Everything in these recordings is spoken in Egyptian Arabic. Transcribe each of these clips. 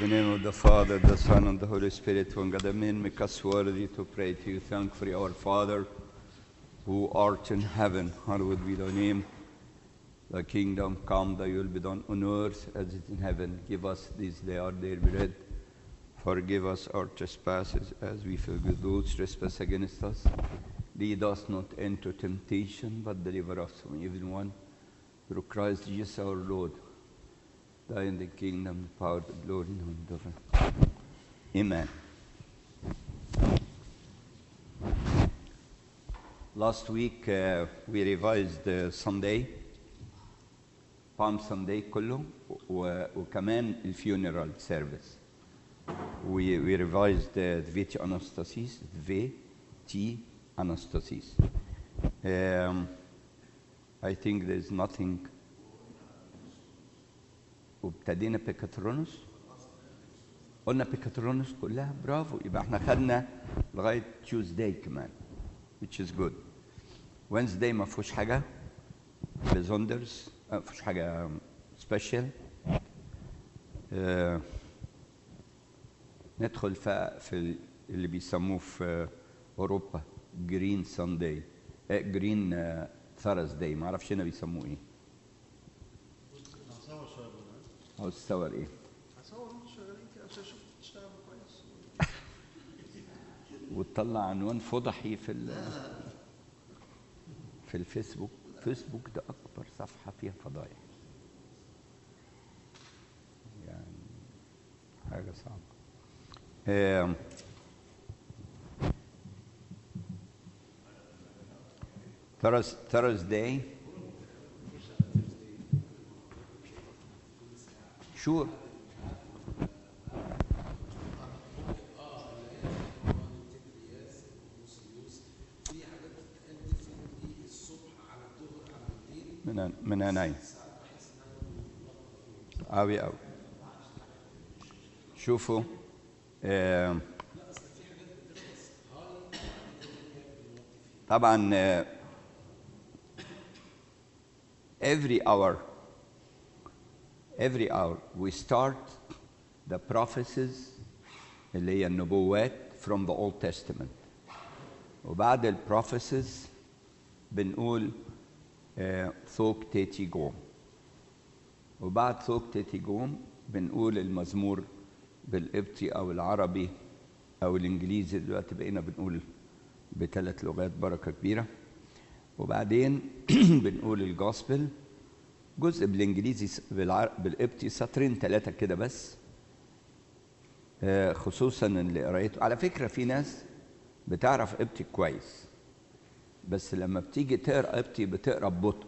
the name of the Father, the Son, and the Holy Spirit, one God, Amen. Make us worthy to pray to you. Thank for our Father, who art in heaven. Hallowed be thy name. Thy kingdom come, thy will be done on earth as it is in heaven. Give us this day our daily bread. Forgive us our trespasses as we forgive those trespass against us. Lead us not into temptation, but deliver us from evil one. Through Christ Jesus our Lord. Thine the kingdom, the power, the glory, and the forever. Amen. Last week uh, we revised uh, Sunday, Palm Sunday كله و- وكمان الفيونرال سيرفيس. We, we revised uh, Viti Anastasis, V T Anastasis. Um, I think there's nothing وابتدينا بيكاترونوس قلنا بيكاترونوس كلها برافو يبقى احنا خدنا لغايه تيوزداي كمان which is good وينزداي ما فيهوش حاجه بزوندرز ما فيهوش حاجه سبيشال آه ندخل في, في اللي بيسموه في اوروبا جرين سانداي جرين ثرزداي ما اعرفش هنا بيسموه ايه هصور شويه بقى عاوز تصور ايه هصور وانتوا شغالين كده عشان اشوف تشتغلوا كويس وتطلع عنوان فضحي في ال في الفيسبوك فيسبوك ده اكبر صفحه فيها فضايح يعني حاجه صعبه آم، Thurs- Thursday Sure. من من عيني أوي أوي شوفوا آم، طبعا آه، every hour every hour we start the prophecies اللي هي النبوات from the Old Testament وبعد ال prophecies بنقول آه، ثوك تيتي جوم وبعد ثوك تيتي جوم بنقول المزمور بالقبطي او العربي او الانجليزي دلوقتي بقينا بنقول بثلاث لغات بركه كبيره وبعدين بنقول الجوسبل جزء بالانجليزي س- بالعر... بالقبطي سطرين ثلاثه كده بس آه، خصوصا اللي قريته على فكره في ناس بتعرف قبطي كويس بس لما بتيجي تقرا قبطي بتقرا ببطء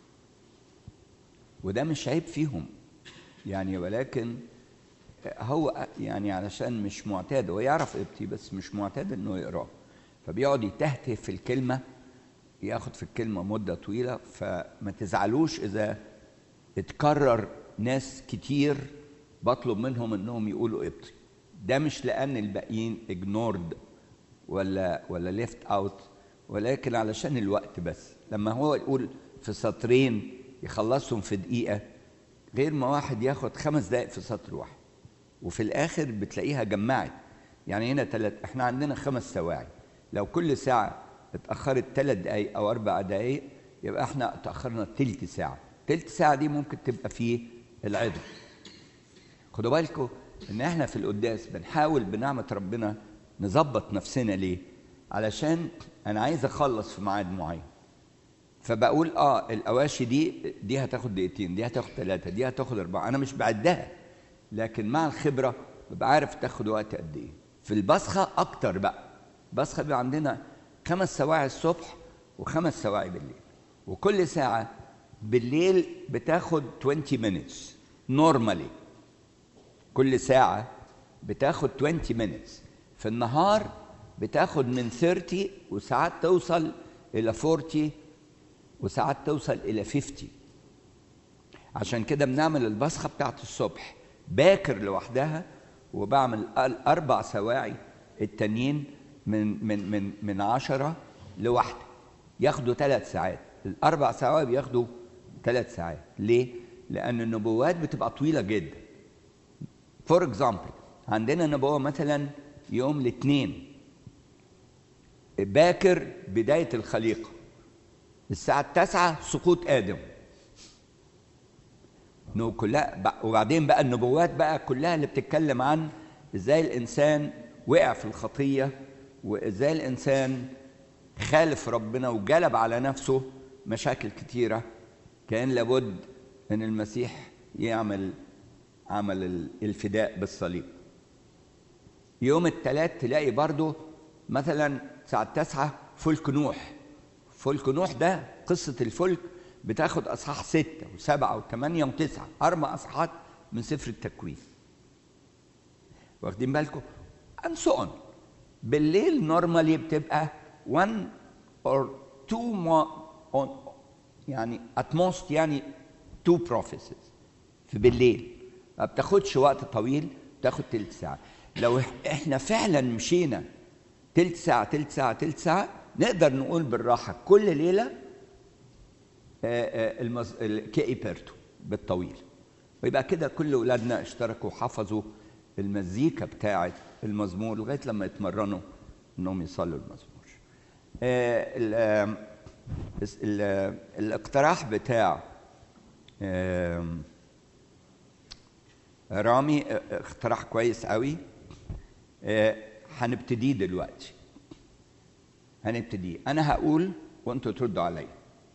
وده مش عيب فيهم يعني ولكن هو يعني علشان مش معتاد هو يعرف قبطي بس مش معتاد انه يقراه فبيقعد يتهته في الكلمه ياخد في الكلمه مده طويله فما تزعلوش اذا اتكرر ناس كتير بطلب منهم انهم يقولوا قبطي ده مش لان الباقيين ignored ولا ولا ليفت اوت ولكن علشان الوقت بس لما هو يقول في سطرين يخلصهم في دقيقه غير ما واحد ياخد خمس دقائق في سطر واحد وفي الاخر بتلاقيها جمعت يعني هنا تلت احنا عندنا خمس سواعي لو كل ساعه اتاخرت ثلاث دقائق او اربع دقائق يبقى احنا اتاخرنا تلت ساعه تلت ساعه دي ممكن تبقى فيه العظم خدوا بالكم ان احنا في القداس بنحاول بنعمه ربنا نظبط نفسنا ليه علشان انا عايز اخلص في ميعاد معين فبقول اه الاواشي دي دي هتاخد دقيقتين دي هتاخد ثلاثه دي هتاخد اربعه انا مش بعدها لكن مع الخبره ببقى عارف تاخد وقت قد ايه في البصخه اكتر بقى البصخه بيبقى عندنا خمس سواعي الصبح وخمس سواعي بالليل وكل ساعه بالليل بتاخد 20 minutes normally كل ساعة بتاخد 20 minutes في النهار بتاخد من 30 وساعات توصل إلى 40 وساعات توصل إلى 50 عشان كده بنعمل البصخة بتاعت الصبح باكر لوحدها وبعمل الأربع سواعي التانيين من من من من عشرة لواحدة ياخدوا ثلاث ساعات الأربع سواعي بياخدوا ثلاث ساعات ليه؟ لأن النبوات بتبقى طويلة جدا فور اكزامبل عندنا نبوة مثلا يوم الاثنين باكر بداية الخليقة الساعة التاسعة سقوط آدم انه كلها ب- وبعدين بقى النبوات بقى كلها اللي بتتكلم عن ازاي الانسان وقع في الخطيه وازاي الانسان خالف ربنا وجلب على نفسه مشاكل كتيره كان لابد ان المسيح يعمل عمل ال- الفداء بالصليب يوم الثلاث تلاقي برضه مثلا الساعة تسعة فلك نوح فلك نوح ده قصة الفلك بتاخد أصحاح ستة وسبعة وثمانية وتسعة أربع أصحاحات من سفر التكوين واخدين بالكم and so on بالليل نورمالي بتبقى one or two more on يعني at most يعني two prophecies في بالليل ما بتاخدش وقت طويل بتاخد تلت ساعة لو إح- احنا فعلا مشينا تلت ساعة تلت ساعة تلت ساعة نقدر نقول بالراحة كل ليلة آه، آه، المز... الكي بيرتو بالطويل ويبقى كده كل اولادنا اشتركوا وحفظوا المزيكا بتاعه المزمور لغايه لما يتمرنوا انهم يصلوا المزمور. آه، ال... آم، الس- ال... آه، الاقتراح بتاع آم، رامي آه، اقتراح كويس قوي آه، هنبتديه دلوقتي هنبتديه انا هقول وانتوا تردوا عليا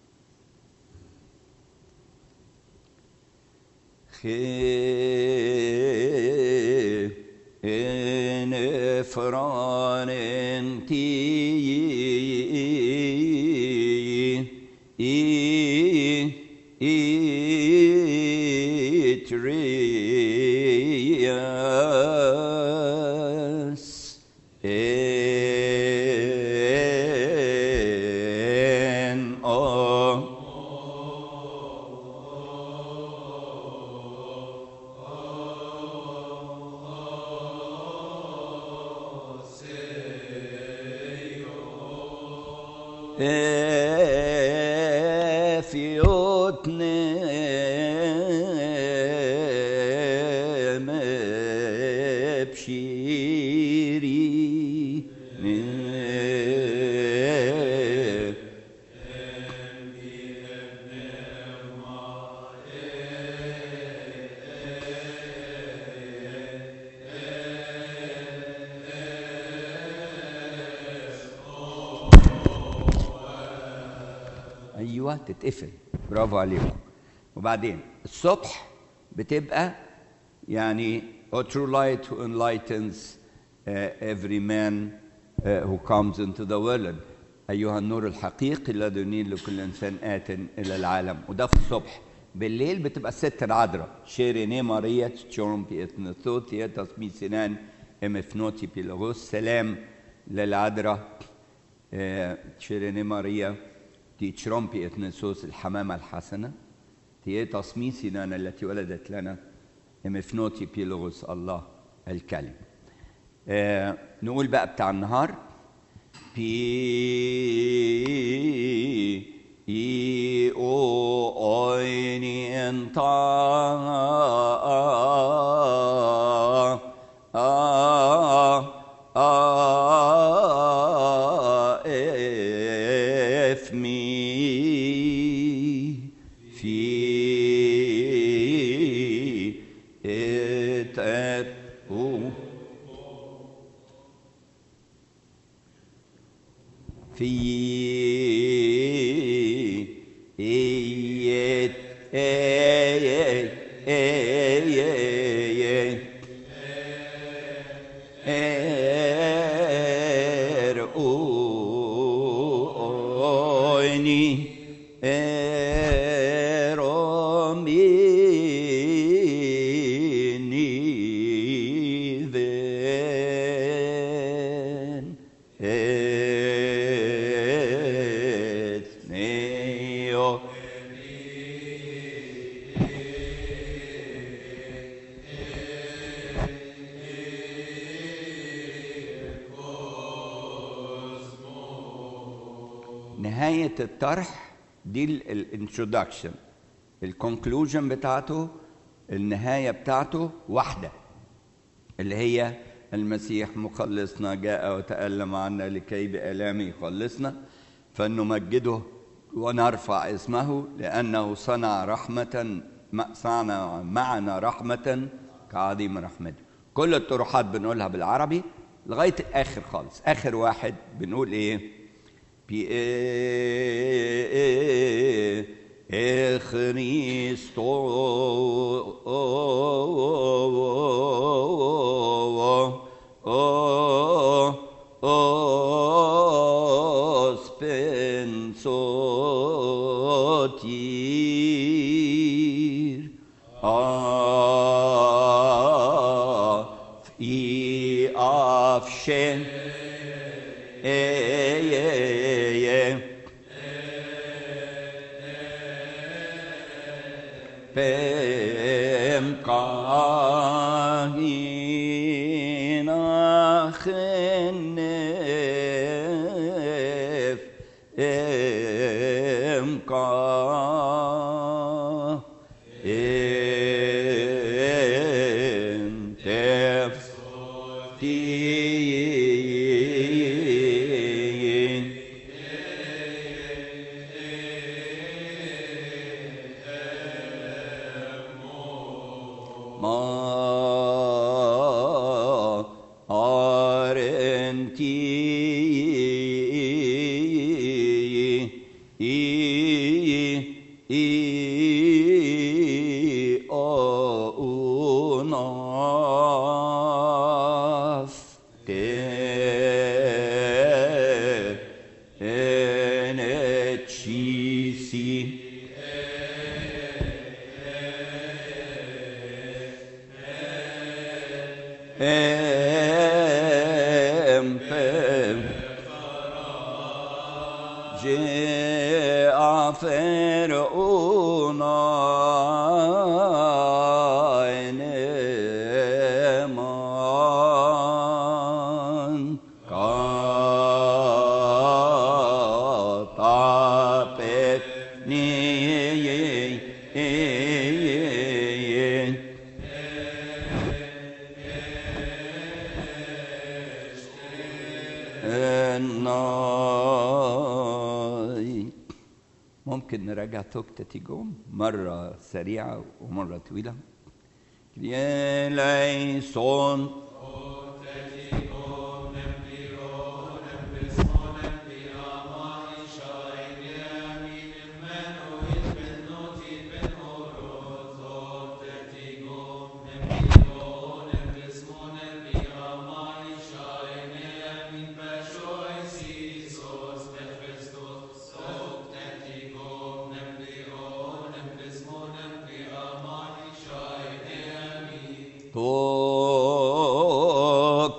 خين فران Itrias en o فيوتنا بشيري ايوه تتقفل برافو عليكم وبعدين الصبح بتبقى يعني a true light who enlightens uh, every man uh, who comes into the world أيها النور الحقيقي الذي ينير لكل إنسان آت إلى العالم وده في الصبح بالليل بتبقى الست العذراء شيريني ماريا تشورم بيتنثوت يتس سنان امفنوتي بيلغوس سلام للعذراء آه، شيريني ماريا تي تشرومبي اتنسوس الحمامة الحسنة تي تصميسنا التي ولدت لنا امفنوتي بيلغوس الله الكلم آه نقول بقى بتاع النهار بي اي او ايني انتا اف مي في ات ات او في إيت إي إي إي إر أويني إروميني ذن إثنيو نهاية الطرح دي الانترودكشن الكونكلوجن بتاعته النهاية بتاعته واحدة اللي هي المسيح مخلصنا جاء وتألم عنا لكي بآلامه يخلصنا فنمجده ونرفع اسمه لأنه صنع رحمة صنع معنا رحمة كعظيم رحمته كل الطروحات بنقولها بالعربي لغاية الآخر خالص آخر واحد بنقول إيه بي Spensotir af i afshen e e e pem kahina khnef em ka em tef ti ma arenti i i o unaf te enecisi empem Cafer una eneman katapet ni الناي ممكن نراجع توكتة جوم مرة سريعة ومرة طويلة ليسون توك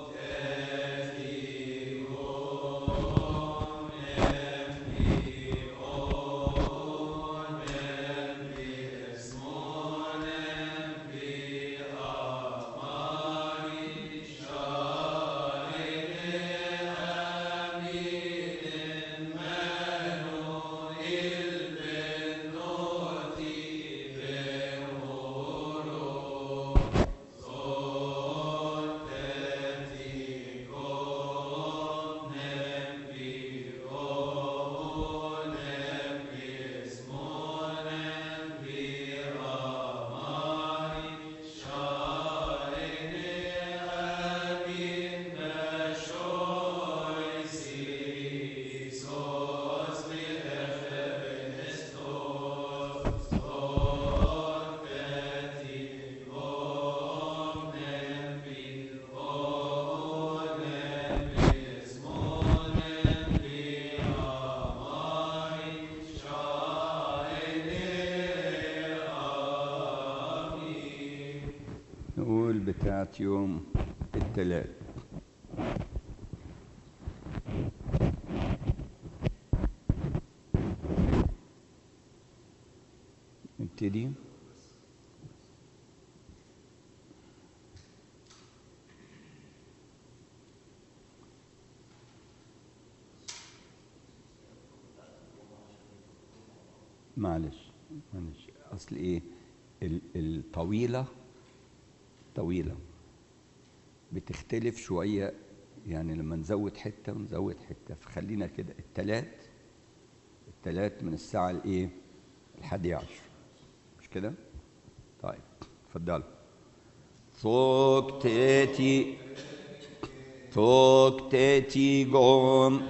نقول بتاعت يوم التلات نبتدي معلش معلش اصل ايه ال- الطويله طويله بتختلف شويه يعني لما نزود حته ونزود حته فخلينا كده التلات التلات من الساعه الايه الحادية عشر مش كده طيب اتفضلوا ثوك تاتي ثوك تاتي قوم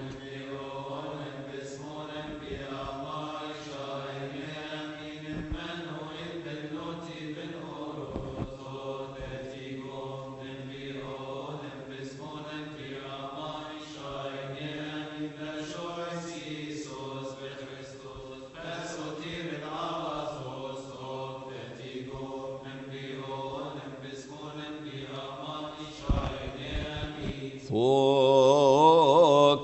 ثوك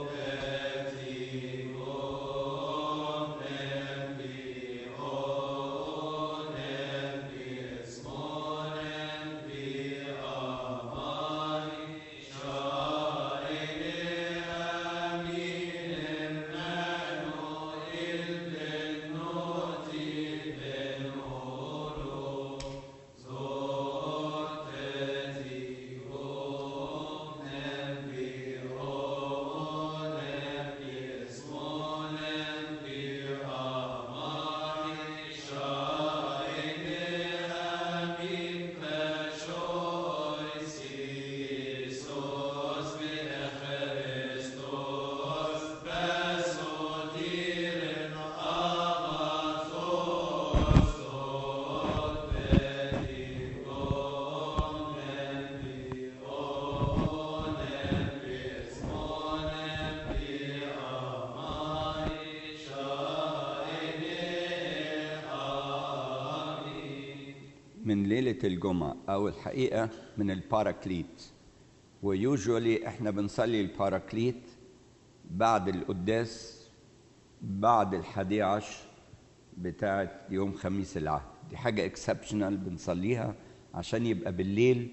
من ليلة الجمعة أو الحقيقة من الباراكليت ويوجولي احنا بنصلي الباراكليت بعد القداس بعد الحادي عشر بتاعة يوم خميس العهد دي حاجة اكسبشنال بنصليها عشان يبقى بالليل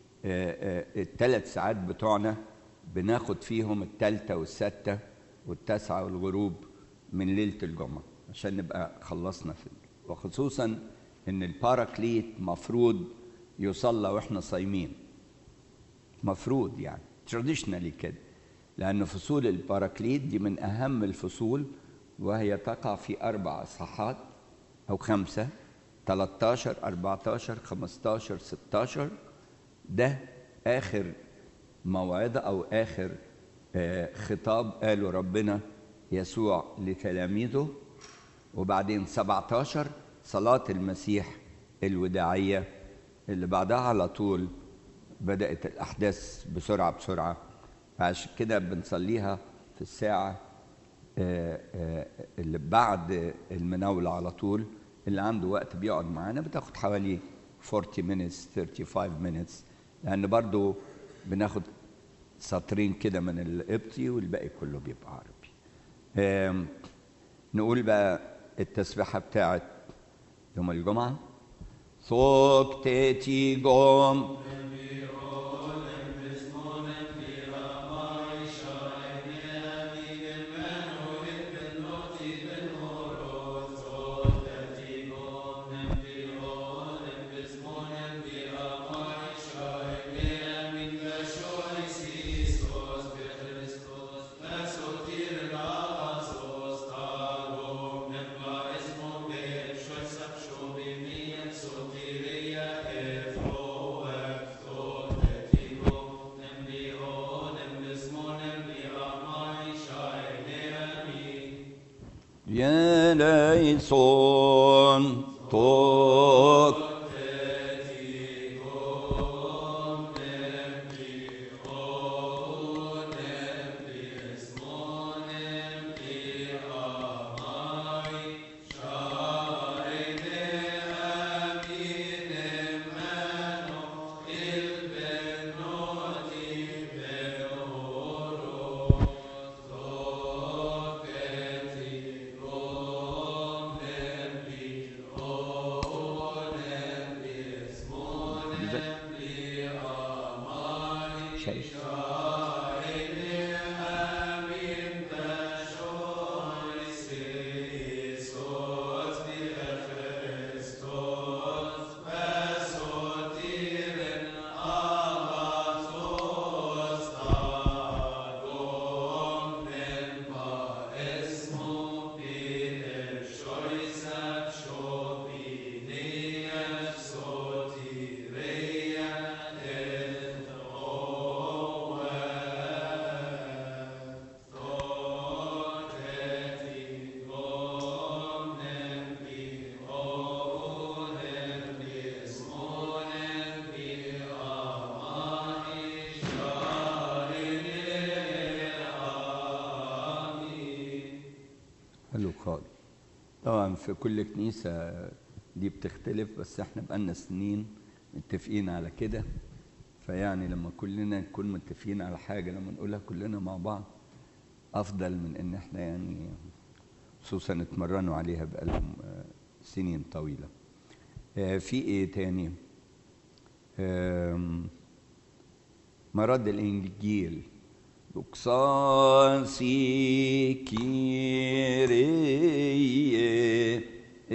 الثلاث ساعات بتوعنا بناخد فيهم التالتة والستة والتاسعة والغروب من ليلة الجمعة عشان نبقى خلصنا في وخصوصا ان الباراكليت مفروض يصلى واحنا صايمين مفروض يعني تراديشنالي كده لان فصول الباراكليت دي من اهم الفصول وهي تقع في اربع اصحاحات او خمسه 13 14 15 16 ده اخر موعظه او اخر آه خطاب قاله ربنا يسوع لتلاميذه وبعدين 17 صلاة المسيح الوداعية اللي بعدها على طول بدأت الأحداث بسرعة بسرعة عشان كده بنصليها في الساعة اللي بعد المناولة على طول اللي عنده وقت بيقعد معانا بتاخد حوالي 40 minutes 35 minutes لأن برضو بناخد سطرين كده من القبطي والباقي كله بيبقى عربي نقول بقى التسبيحة بتاعت يوم الجمعة ثوك تيتي قوم Son tok طبعا في كل كنيسة دي بتختلف بس احنا بقالنا سنين متفقين على كده فيعني لما كلنا نكون متفقين على حاجة لما نقولها كلنا مع بعض أفضل من إن احنا يعني خصوصا اتمرنوا عليها بقالهم آه، سنين طويلة آه، في ايه تاني آم، مرض الإنجيل دوكساسي كيريه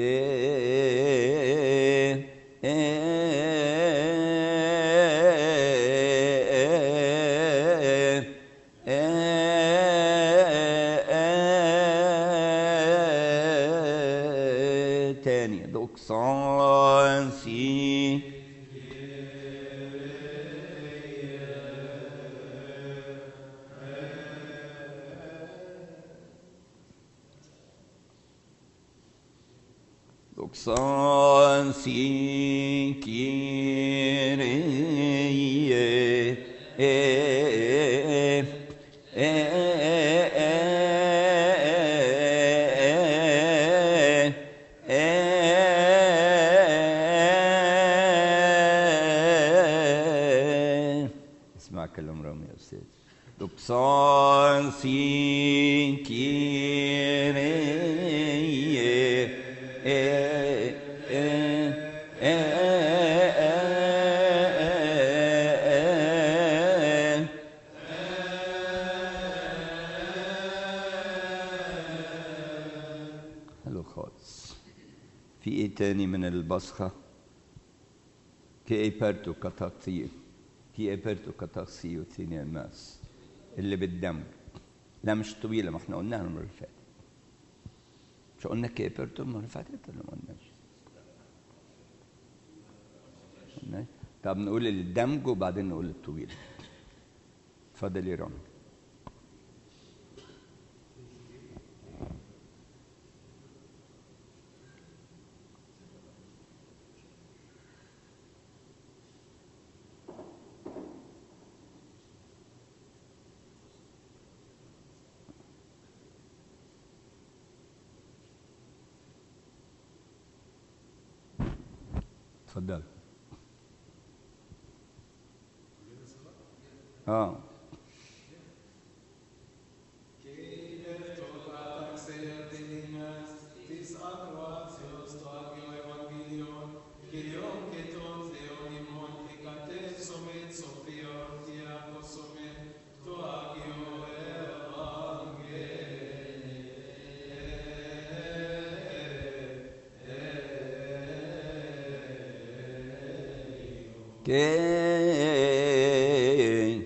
تاني دوكساسي Doxansi Kyrie اسمع كلام رامي يا أستاذ Doxansi Kyrie حلو خالص في ايه تاني من البصخة كي ايبرتو كاتاكسيو كي ايبرتو كاتاكسيو ثاني الناس اللي بالدم لا مش طويلة ما احنا قلناها المرة اللي فاتت مش قلنا كي ايبرتو المرة اللي فاتت ولا ما قلناش؟ قلناش؟ طب نقول الدمج وبعدين نقول الطويل اتفضل يا رامي اتفضل اه que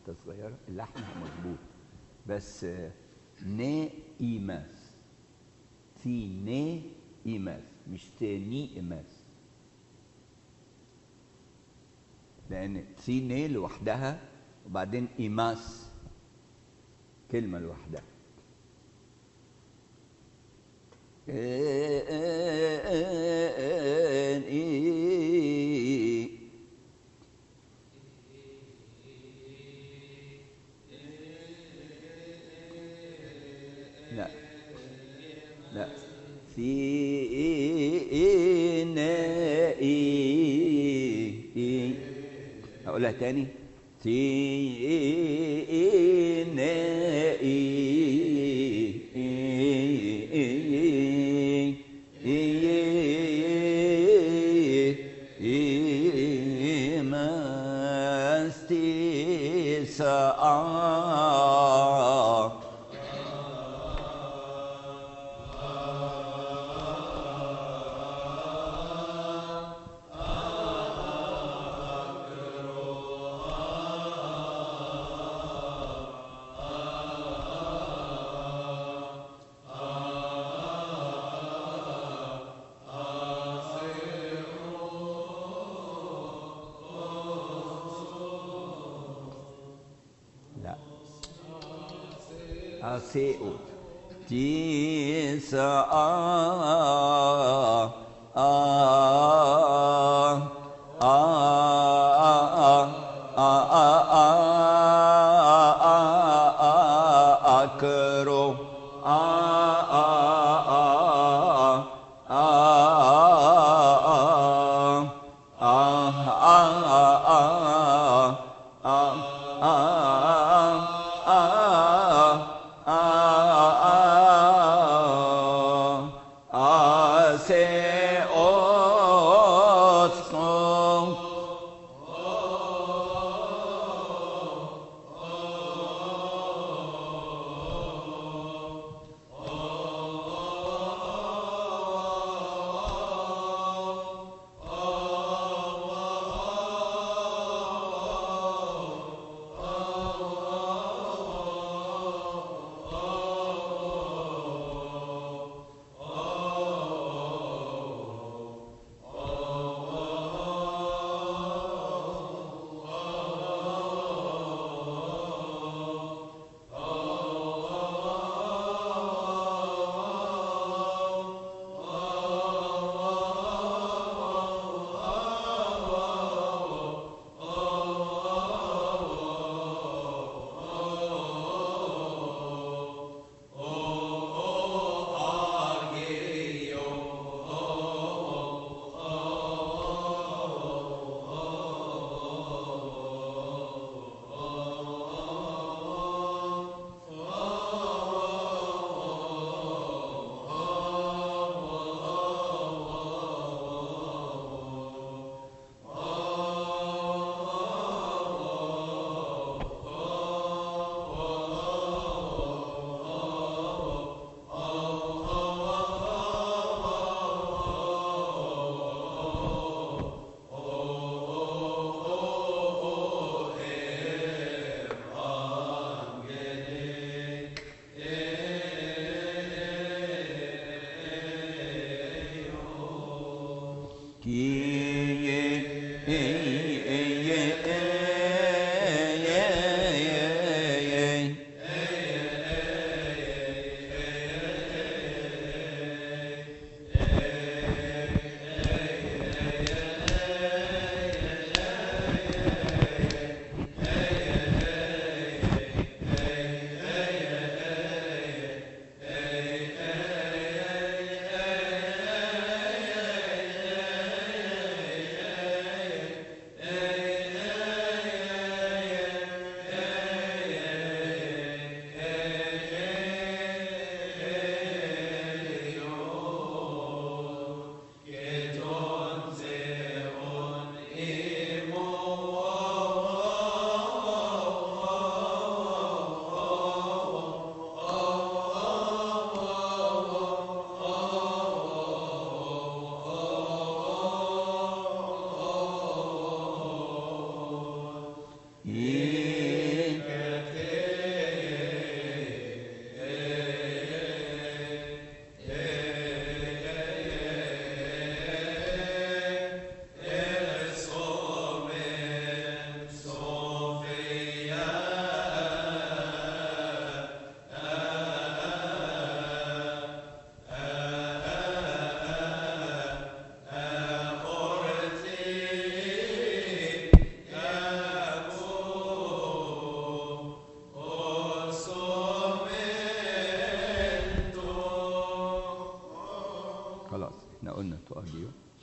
حته صغيره اللحن مظبوط بس آه، ني ايماس تي ني ايماس مش تاني ايماس لان تي ني لوحدها وبعدين ايماس كلمه لوحدها لا لا في إيه أقولها تاني في آه لا أسيء تسعة أكرو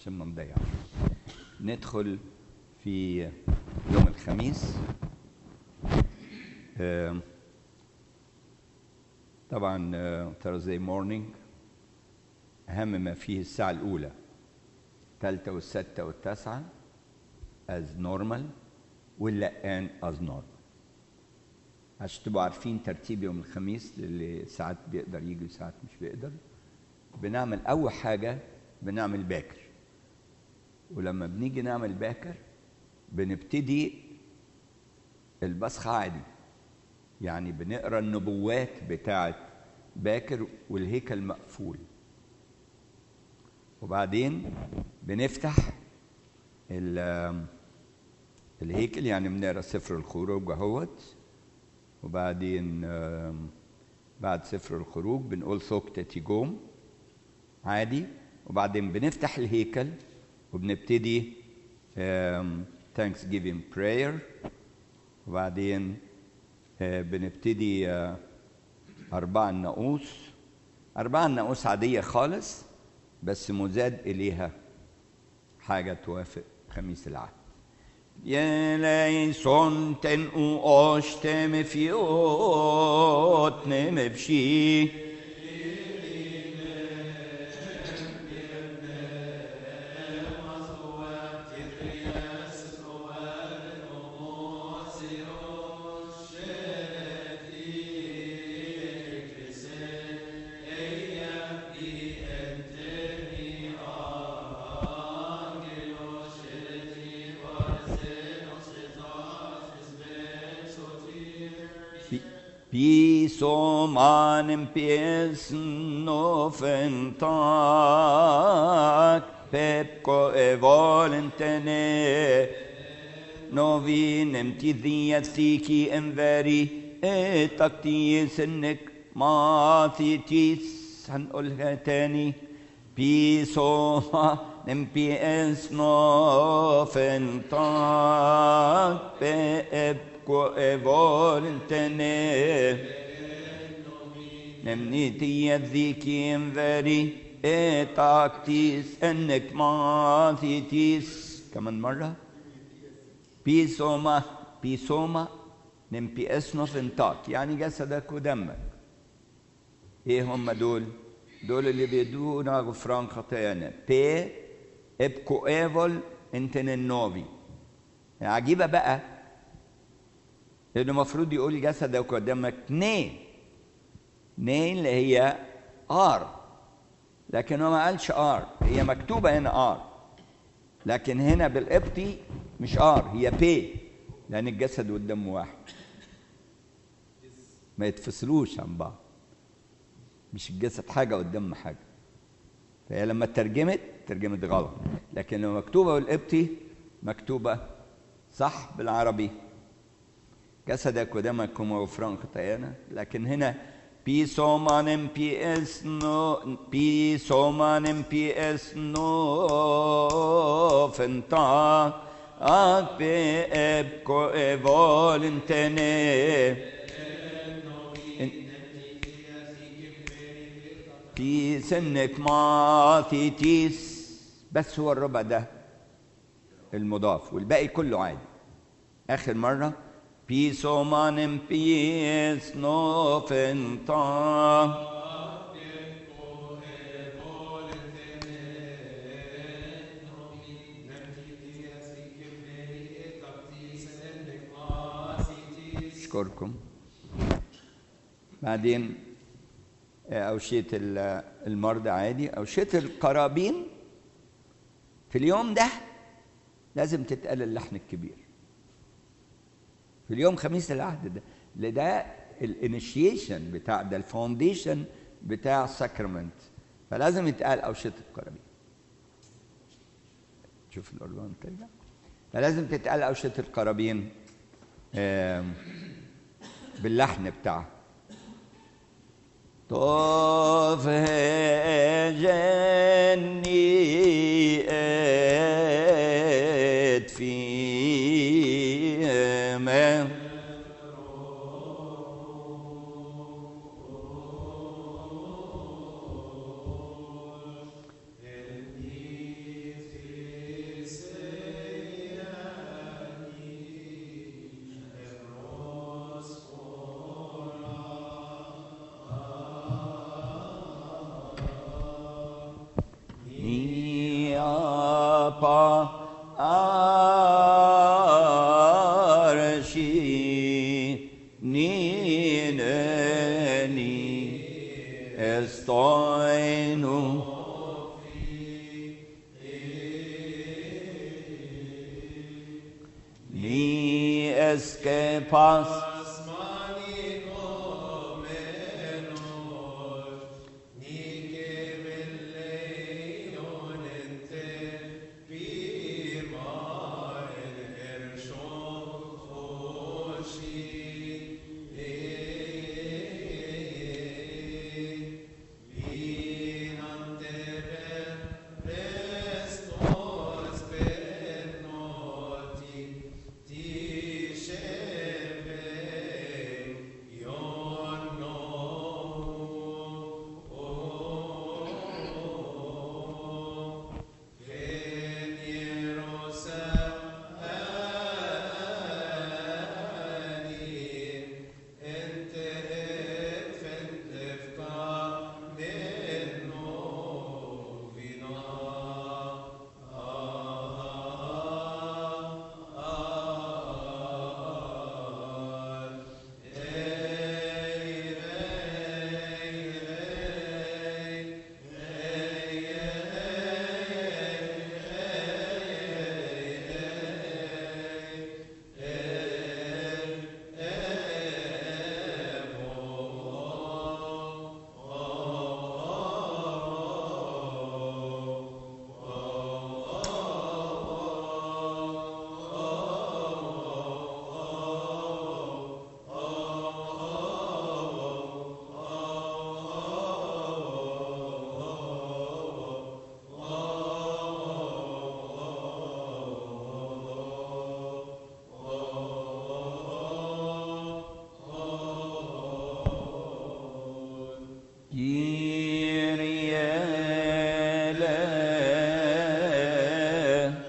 عشان ما نضيعش ندخل في يوم الخميس آم، طبعا ثيرزداي مورنينج أهم ما فيه الساعة الأولى الثالثة والستة والتاسعة as normal واللقان as normal عشان تبقوا عارفين ترتيب يوم الخميس للي ساعات بيقدر يجي وساعات مش بيقدر بنعمل أول حاجة بنعمل باكر ولما بنيجي نعمل باكر بنبتدي البصخة عادي يعني بنقرا النبوات بتاعت باكر والهيكل مقفول وبعدين بنفتح ال- الهيكل يعني بنقرا سفر الخروج اهوت وبعدين آم، بعد سفر الخروج بنقول ثوك تيجوم عادي وبعدين بنفتح الهيكل وبنبتدي ثانكس جيفينج براير وبعدين آه، بنبتدي آه، أربعة الناقوس أربعة الناقوس عادية خالص بس مزاد إليها حاجة توافق خميس العهد Gjelejsonten u oshte me fjot ne me pshi Piso manem piesno fentak Pepko e volentene Novinem ti thiki enveri E taktis ennek mathitis هنقولها تاني بيسو نم بيسنو فنطاك بأبكو ايفولنتني نمنيتي الذيكي انفري اتاكتيس انك ماثيتيس كمان مرة بيسوما بيسوما نم بيسنو فنطاك يعني جسدك ودمك ايه هم دول دول اللي بيدونا غفران خطايانا بي ابكو ايفول انتن النوفي عجيبه بقى لانه المفروض يقول جسدك ودمك ني ني اللي هي ار لكن هو ما قالش ار هي مكتوبه هنا ار لكن هنا بالقبطي مش ار هي بي لان الجسد والدم واحد ما يتفصلوش عن بعض مش الجسد حاجة والدم حاجة فهي لما ترجمت ترجمت غلط لكن لما مكتوبة بالقبطي مكتوبة صح بالعربي جسدك ودمك هما غفران خطايانا لكن هنا بي سومانم بي اسنو بي سومانم بي اسنو فنتا اك بي ابكو ايفولنتني في سنك ما في تيس بس هو الربع ده المضاف والباقي كله عادي آخر مرة بيسو مانم بيس نو فنتا أشكركم بعدين أوشية المرضى عادي أوشية القرابين في اليوم ده لازم تتقال اللحن الكبير في اليوم خميس العهد ده اللي ده الانيشيشن بتاع ده الفاونديشن بتاع الساكرمنت فلازم يتقال أوشية القرابين شوف الأردن ترجع فلازم تتقال أوشية القرابين باللحن بتاعها طاف جني في ما arshi nineni estoinu Ni escapas Kyrie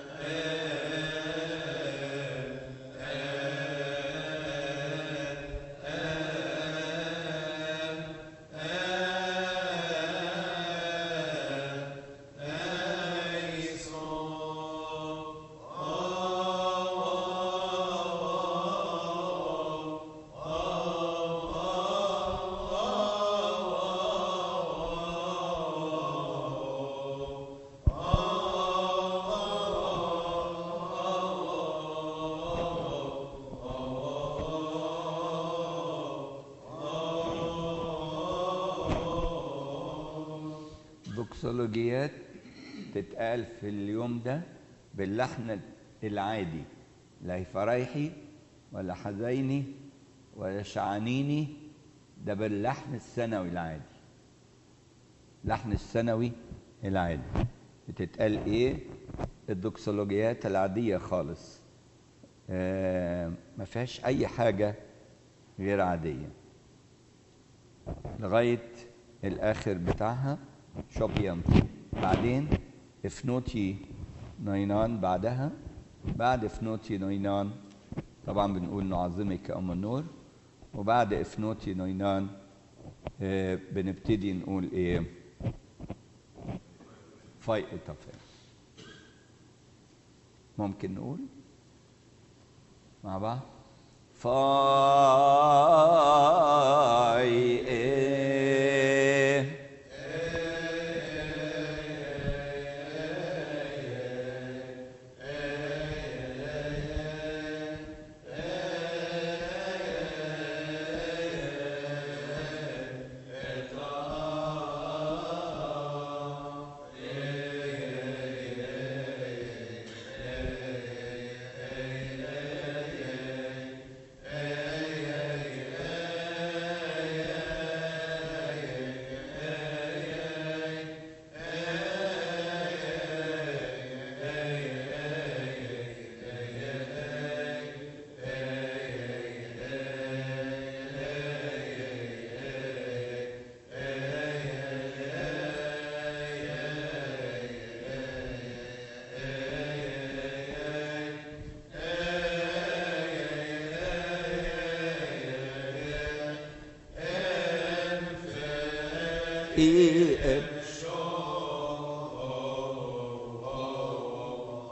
بوكسولوجيات تتقال في اليوم ده باللحن العادي لا هي فرايحي ولا حزيني ولا شعانيني ده باللحن السنوي العادي لحن السنوي العادي بتتقال ايه الدوكسولوجيات العادية خالص آه ما فيهاش اي حاجة غير عادية لغاية الاخر بتاعها شوبيانتو بعدين افنوتي نينان بعدها بعد افنوتي نينان طبعا بنقول نعظمك ام النور وبعد افنوتي نينان آه بنبتدي نقول ايه فاي اتفاق ممكن نقول مع بعض فاي إيه إيه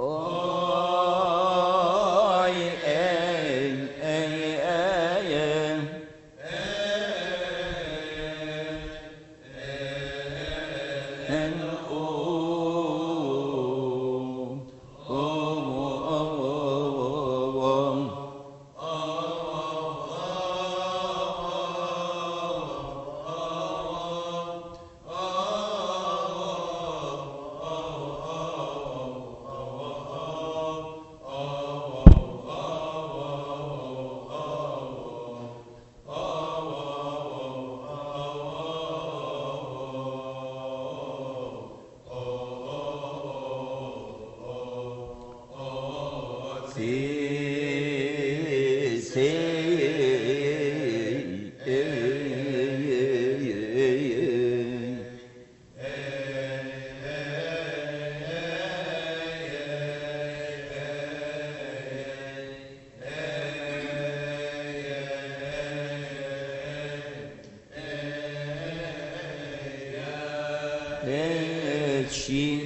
أوي أي أي أي أن أوم أوم أوم Si, si, She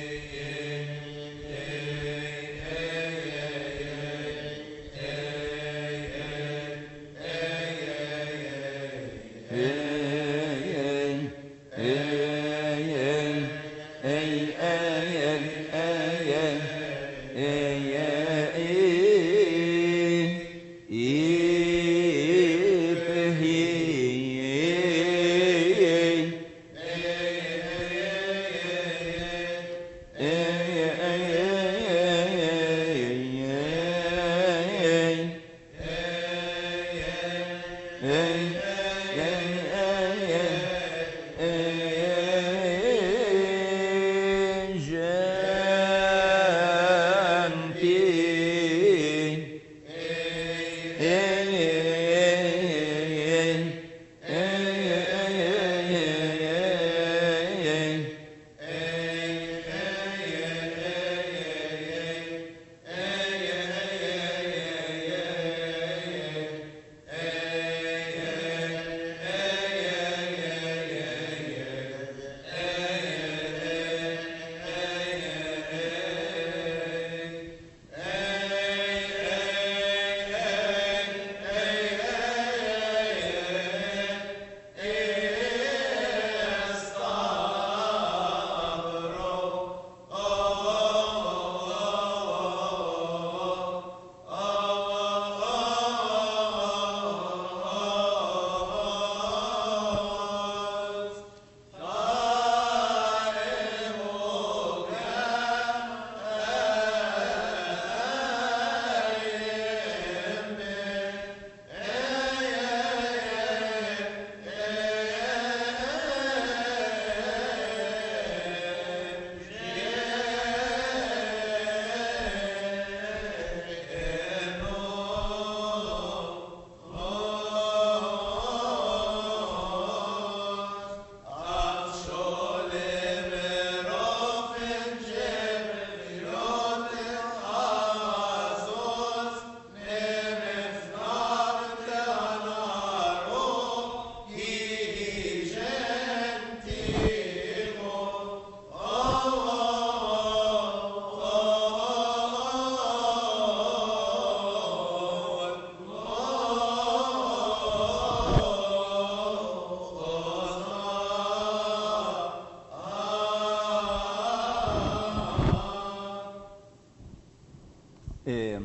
إيه،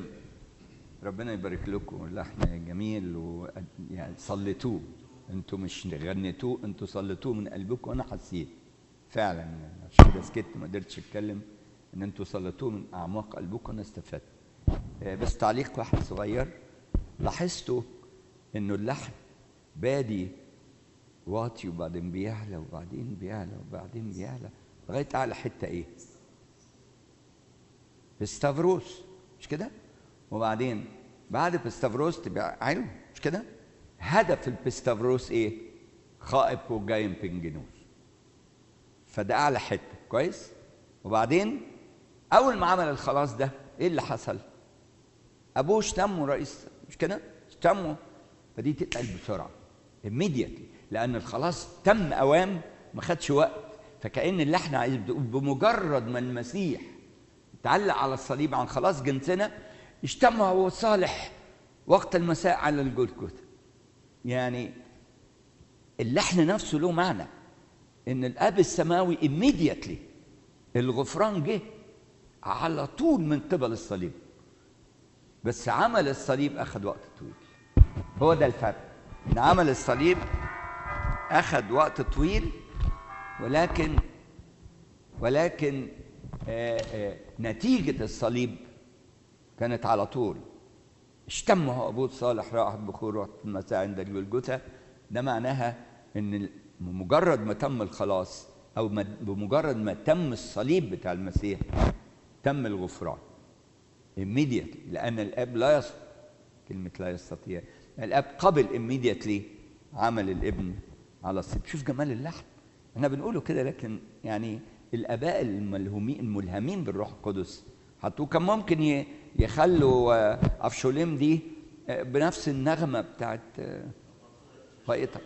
ربنا يبارك لكم اللحن جميل و يعني صليتوه انتوا مش غنيتوه انتوا صليتوه من قلبكم وانا حسيت فعلا يعني عشان كده سكت ما قدرتش اتكلم ان انتوا صليتوه من اعماق قلبكم انا استفدت إيه، بس تعليق واحد صغير لاحظتوا انه اللحن بادي واطي وبعدين بيعلى وبعدين بيعلى وبعدين بيعلى لغايه اعلى حته ايه؟ بستافروس مش كده؟ وبعدين بعد بستافروس تبقى عالي مش كده؟ هدف البستافروس ايه؟ خائب وجايم بنجنوس فده اعلى حته كويس؟ وبعدين اول ما عمل الخلاص ده ايه اللي حصل؟ ابوه شتمه رئيس مش كده؟ شتمه فدي تتقل بسرعه immediately لان الخلاص تم اوام ما خدش وقت فكأن اللحن عايز بتقول بمجرد ما المسيح تعلق على الصليب عن خلاص جنسنا اجتمع هو صالح وقت المساء على الجلجثة يعني اللحن نفسه له معنى ان الاب السماوي immediately الغفران جه على طول من قبل الصليب بس عمل الصليب اخذ وقت طويل هو ده الفرق ان عمل الصليب اخذ وقت طويل ولكن ولكن آآ آآ نتيجة الصليب كانت على طول اشتمه أبوه صالح رائحة بخور وقت المساء عند الجلجثة ده معناها إن بمجرد ما تم الخلاص أو بمجرد ما تم الصليب بتاع المسيح تم الغفران immediately لأن الآب لا يستطيع كلمة لا يستطيع الآب قبل immediately عمل الابن على الصليب شوف جمال اللحن احنا بنقوله كده لكن يعني الاباء الملهومين الملهمين بالروح القدس حطوه كان ممكن يخلوا افشوليم دي بنفس النغمه بتاعت فائطه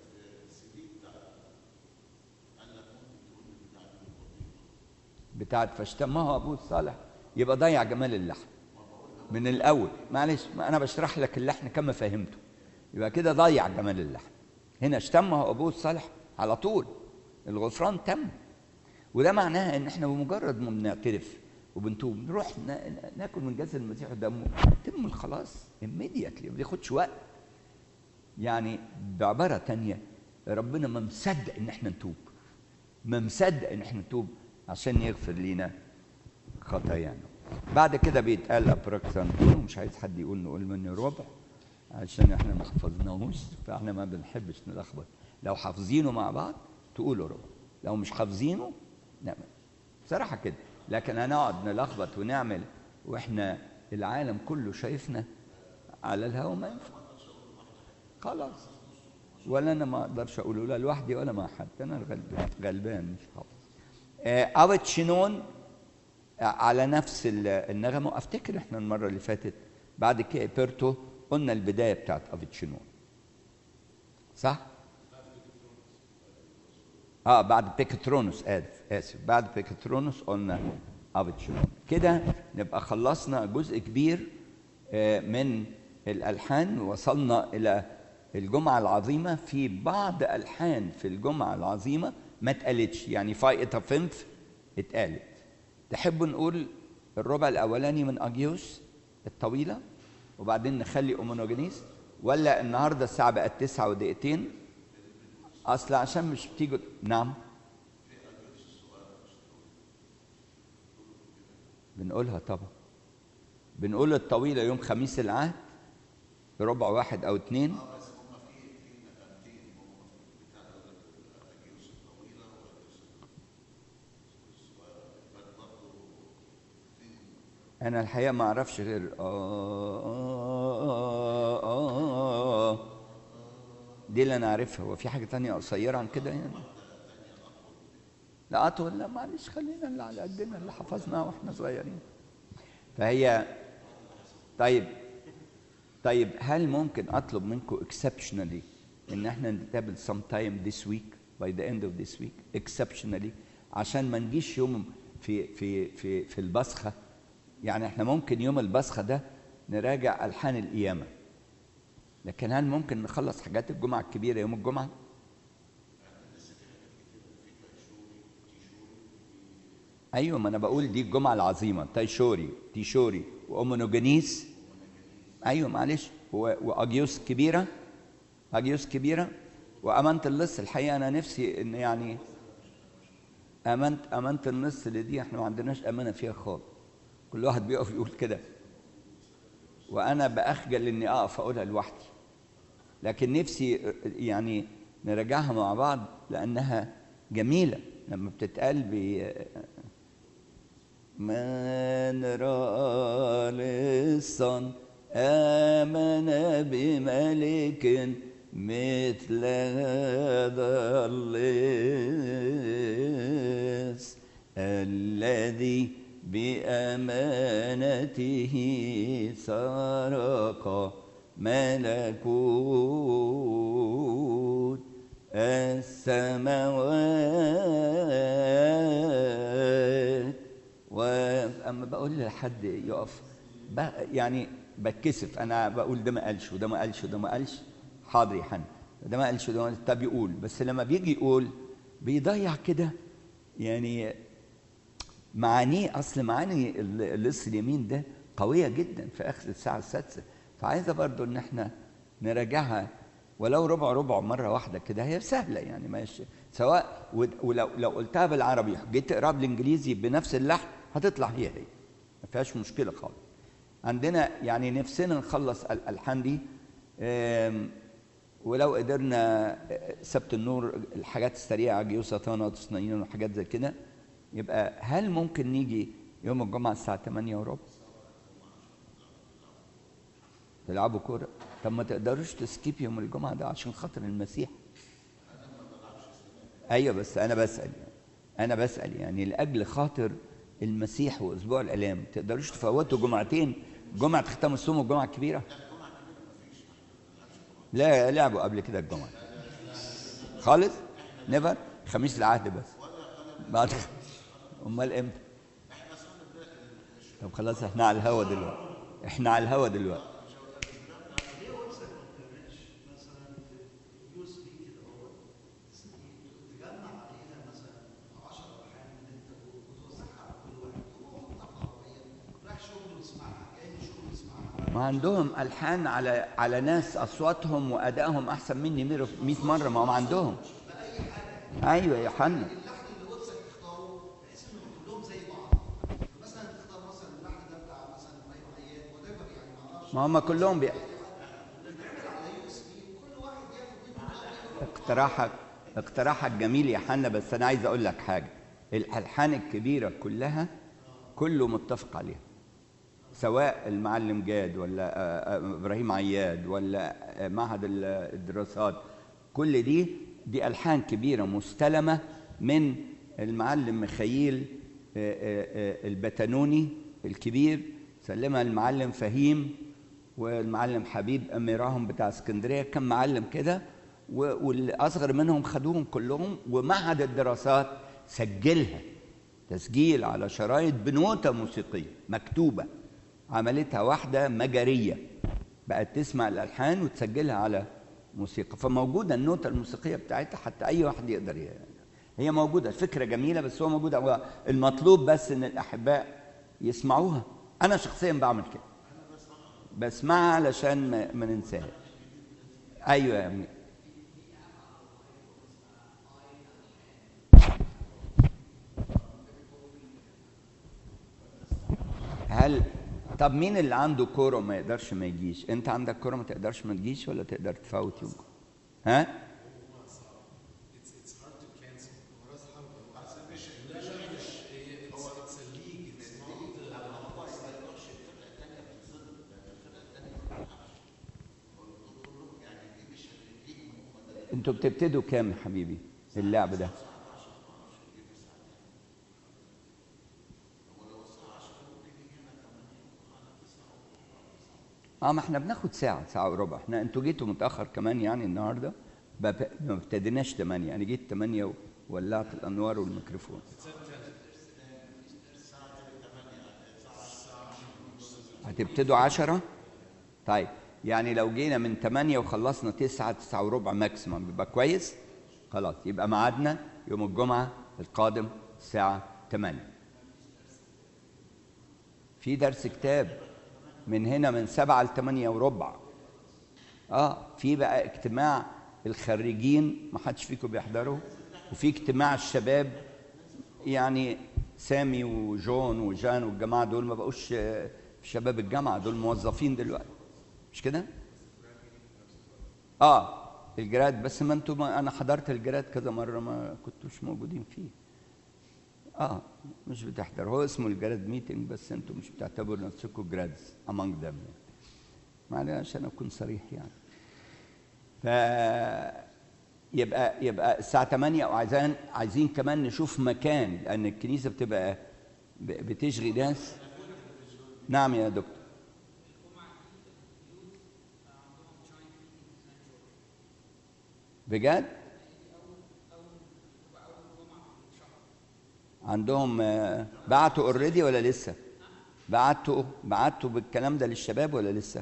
بتاعت فاشتمها ابوه الصالح يبقى ضيع جمال اللحن من الاول معلش انا بشرح لك اللحن كما فهمته يبقى كده ضيع جمال اللحن هنا اشتمه ابوه الصالح على طول الغفران تم وده معناها ان احنا بمجرد ما بنعترف وبنتوب نروح ناكل من جسد المسيح ودمه تم الخلاص immediately ما بياخدش وقت يعني بعبارة تانية ربنا ما مصدق ان احنا نتوب ما مصدق ان احنا نتوب عشان يغفر لينا خطايانا بعد كده بيتقال ابراكسانتون ومش عايز حد يقول نقول مني ربع عشان احنا ما حفظناهوش فاحنا ما بنحبش نلخبط لو حافظينه مع بعض تقولوا ربع لو مش حافظينه نعمل بصراحة كده لكن هنقعد نلخبط ونعمل واحنا العالم كله شايفنا على الهوا ما ينفع خلاص ولا انا ما اقدرش اقوله لا لوحدي ولا مع حد انا الغلبان غلبان مش حافظ آه شينون على نفس النغمه وافتكر احنا المره اللي فاتت بعد كده بيرتو قلنا البدايه بتاعت افيتشينون صح؟ اه بعد بيكترونوس اسف اسف بعد بيكترونوس قلنا افيتشينون كده نبقى خلصنا جزء كبير من الالحان وصلنا الى الجمعه العظيمه في بعض الحان في الجمعه العظيمه ما اتقالتش يعني فايتا فنف اتقالت تحبوا نقول الربع الاولاني من اجيوس الطويله وبعدين نخلي اومونوجينيس ولا النهارده الساعه بقت تسعة ودقيقتين اصل عشان مش بتيجوا نعم بنقولها طبعا بنقول الطويله يوم خميس العهد بربع واحد او اتنين انا الحقيقه ما اعرفش غير آه آه آه آه دي اللي انا عارفها هو في حاجه تانية قصيره عن كده يعني لا اطول لا معلش خلينا اللي على قدنا اللي حفظناه واحنا صغيرين فهي طيب طيب هل ممكن اطلب منكم exceptionally ان احنا نتقابل sometime this week by the end of this week exceptionally عشان ما نجيش يوم في في في في البصخه يعني احنا ممكن يوم البصخه ده نراجع الحان القيامه لكن هل ممكن نخلص حاجات الجمعه الكبيره يوم الجمعه ايوه ما انا بقول دي الجمعه العظيمه تايشوري تيشوري واومونوجينيس ايوه معلش واجيوس كبيره اجيوس كبيره وامانه اللص الحقيقه انا نفسي ان يعني امانه امانه النص اللي دي احنا ما عندناش امانه فيها خالص كل واحد بيقف يقول كده وانا باخجل اني اقف اقولها لوحدي لكن نفسي يعني نراجعها مع بعض لانها جميله لما بتتقال ب من راى لصا امن بملك مثل هذا اللص الذي بأمانته سرق ملكوت السماوات وأما بقول لحد يقف ب- يعني بتكسف انا بقول ده ما قالش وده ما قالش وده ما قالش حاضر يا حنا ده ما قالش وده ما قالش طب يقول بس لما بيجي يقول بيضيع كده يعني معانيه اصل معاني ال- اللص اليمين ده قويه جدا في اخر الساعه السادسه فعايزه برضو ان احنا نراجعها ولو ربع ربع مره واحده كده هي سهله يعني ماشي سواء ود- ولو لو قلتها بالعربي جيت تقراها بالانجليزي بنفس اللحن هتطلع هي هي ما فيهاش مشكله خالص عندنا يعني نفسنا نخلص الالحان دي آم، ولو قدرنا آه، سبت النور الحاجات السريعه جيوساتانا وتصنيين وحاجات زي كده يبقى هل ممكن نيجي يوم الجمعه الساعه 8 وربع تلعبوا كوره طب ما تقدروش تسكيب يوم الجمعه ده عشان خاطر المسيح ايوه بس انا بسال يعني انا بسال يعني لاجل خاطر المسيح واسبوع الالام تقدروش تفوتوا جمعتين جمعه ختام الصوم والجمعه الكبيره لا لعبوا قبل كده الجمعه خالص نيفر خميس العهد بس بعد امال امتى طب خلاص احنا على الهوا دلوقتي احنا على الهوا دلوقتي ما عندهم الحان على على ناس اصواتهم وادائهم احسن مني 100 مره ما هم عندهم ايوه يا حنا ما هم كلهم بي... اقتراحك اقتراحك جميل يا حنا بس انا عايز اقول لك حاجه الالحان الكبيره كلها كله متفق عليها سواء المعلم جاد ولا آه، آه، ابراهيم عياد ولا آه، معهد ال- الدراسات كل دي دي الحان كبيره مستلمه من المعلم ميخائيل آه، آه، آه، البتنوني الكبير سلمها المعلم فهيم والمعلم حبيب اميراهم بتاع اسكندريه كان معلم كده و- والاصغر منهم خدوهم كلهم ومعهد الدراسات سجلها تسجيل على شرايط بنوتة موسيقية مكتوبة عملتها واحدة مجرية بقت تسمع الألحان وتسجلها على موسيقى فموجودة النوتة الموسيقية بتاعتها حتى أي واحد يقدر ي- هي موجودة الفكرة جميلة بس هو موجودة هو المطلوب بس إن الأحباء يسمعوها أنا شخصيا بعمل كده بسمعها علشان ما, ما ننساهاش أيوة يا أمي هل طب مين اللي عنده كوره ما يقدرش ما يجيش انت عندك كوره ما تقدرش ما تجيش ولا تقدر تفوت يوم ها انتوا بتبتدوا كام يا حبيبي اللعب ده اه ما احنا بناخد ساعة ساعة وربع احنا انتوا جيتوا متأخر كمان يعني النهاردة بب- ما ابتديناش 8 يعني جيت 8 وولعت الأنوار والميكروفون هتبتدوا 10 طيب يعني لو جينا من 8 وخلصنا 9 9 وربع ماكسيمم يبقى كويس خلاص يبقى ميعادنا يوم الجمعة القادم الساعة 8 في درس كتاب من هنا من سبعة لثمانية وربع اه في بقى اجتماع الخريجين ما حدش فيكم بيحضره وفي اجتماع الشباب يعني سامي وجون وجان والجماعة دول ما بقوش آه، شباب الجامعة دول موظفين دلوقتي مش كده؟ اه الجراد بس ما انتوا ما انا حضرت الجراد كذا مرة ما كنتوش موجودين فيه اه مش بتحضر هو اسمه الجراد ميتنج بس انتوا مش بتعتبروا نفسكم جرادز among them معلش عشان اكون صريح يعني ف يبقى يبقى الساعة 8 وعايزين عايزين كمان نشوف مكان لأن الكنيسة بتبقى ب- بتشغي ناس نعم يا دكتور بجد؟ عندهم آه، بعتوا اوريدي ولا لسه؟ بعتوا بعتوا بالكلام ده للشباب ولا لسه؟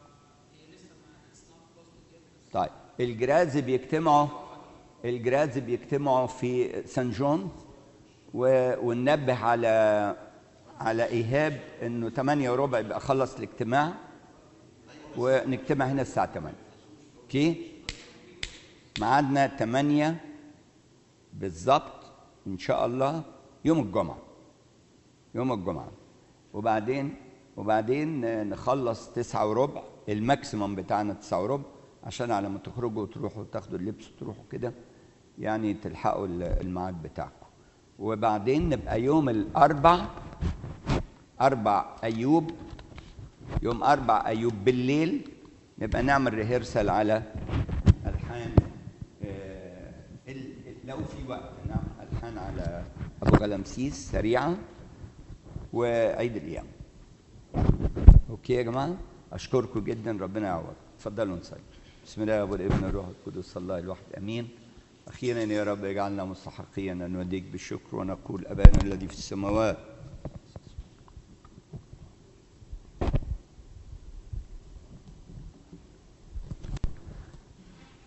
طيب الجراز بيجتمعوا الجراز بيجتمعوا في سان جون و... وننبه على على ايهاب انه 8 وربع يبقى خلص الاجتماع ونجتمع هنا الساعه 8 اوكي ميعادنا 8 بالظبط ان شاء الله يوم الجمعه يوم الجمعه وبعدين وبعدين نخلص تسعة وربع الماكسيمم بتاعنا تسعة وربع عشان على ما تخرجوا تروحوا تاخدوا اللبس وتروحوا كده يعني تلحقوا الميعاد بتاعكم وبعدين نبقى يوم الأربع أربع أيوب يوم أربع أيوب بالليل نبقى نعمل ريهرسل على ألحان آه، ال- ال- لو في وقت نعمل ألحان على أبو غلمسيس سريعة وعيد الأيام أوكي يا جماعة أشكركم جدا ربنا يعوض اتفضلوا نصلي بسم الله والابن الروح القدس الله الواحد امين اخيرا يا رب اجعلنا مستحقين ان نوديك بالشكر ونقول ابانا الذي في السماوات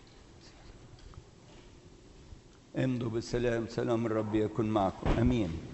امضوا بالسلام سلام الرب يكن معكم امين